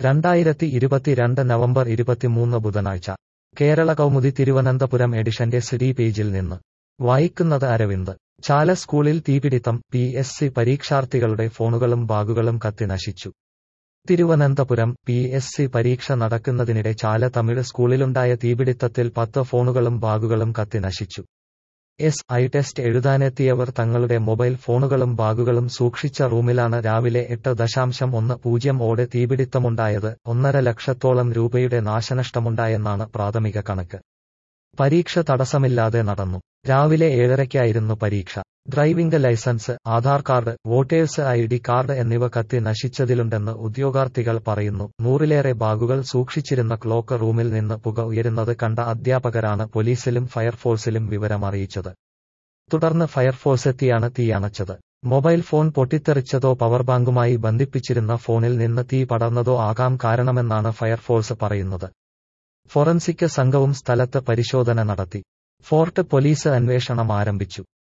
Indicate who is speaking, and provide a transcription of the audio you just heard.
Speaker 1: രണ്ടായിരത്തി ഇരുപത്തിരണ്ട് നവംബർ ഇരുപത്തിമൂന്ന് ബുധനാഴ്ച കേരള കൗമുദി തിരുവനന്തപുരം എഡിഷന്റെ സിഡി പേജിൽ നിന്ന് വായിക്കുന്നത് അരവിന്ദ് ചാല സ്കൂളിൽ തീപിടിത്തം പി എസ് സി പരീക്ഷാർത്ഥികളുടെ ഫോണുകളും ബാഗുകളും കത്തി നശിച്ചു തിരുവനന്തപുരം പി എസ് സി പരീക്ഷ നടക്കുന്നതിനിടെ ചാല തമിഴ് സ്കൂളിലുണ്ടായ തീപിടിത്തത്തിൽ പത്ത് ഫോണുകളും ബാഗുകളും കത്തി നശിച്ചു എസ് ഐ ടെസ്റ്റ് എഴുതാനെത്തിയവർ തങ്ങളുടെ മൊബൈൽ ഫോണുകളും ബാഗുകളും സൂക്ഷിച്ച റൂമിലാണ് രാവിലെ എട്ട് ദശാംശം ഒന്ന് പൂജ്യം ഓടെ തീപിടിത്തമുണ്ടായത് ഒന്നര ലക്ഷത്തോളം രൂപയുടെ നാശനഷ്ടമുണ്ടായെന്നാണ് പ്രാഥമിക കണക്ക് പരീക്ഷ തടസ്സമില്ലാതെ നടന്നു രാവിലെ ഏഴരയ്ക്കായിരുന്നു പരീക്ഷ driving licence Aadhaar card voters I D card എന്നിവ കത്തി നശിച്ചതിലുണ്ടെന്ന് ഉദ്യോഗാർത്ഥികൾ പറയുന്നു നൂറിലേറെ ബാഗുകൾ സൂക്ഷിച്ചിരുന്ന ക്ലോക്ക് റൂമിൽ നിന്ന് പുക ഉയരുന്നത് കണ്ട അധ്യാപകരാണ് പോലീസിലും ഫയർഫോഴ്സിലും വിവരമറിയിച്ചത് തുടർന്ന് ഫയർഫോഴ്സെത്തിയാണ് തീയണച്ചത് മൊബൈൽ ഫോൺ പൊട്ടിത്തെറിച്ചതോ പവർ ബാങ്കുമായി ബന്ധിപ്പിച്ചിരുന്ന ഫോണിൽ നിന്ന് തീ പടർന്നതോ ആകാം കാരണമെന്നാണ് ഫയർഫോഴ്സ് പറയുന്നത് ഫോറൻസിക് സംഘവും സ്ഥലത്ത് പരിശോധന നടത്തി ഫോർട്ട് പോലീസ് അന്വേഷണം ആരംഭിച്ചു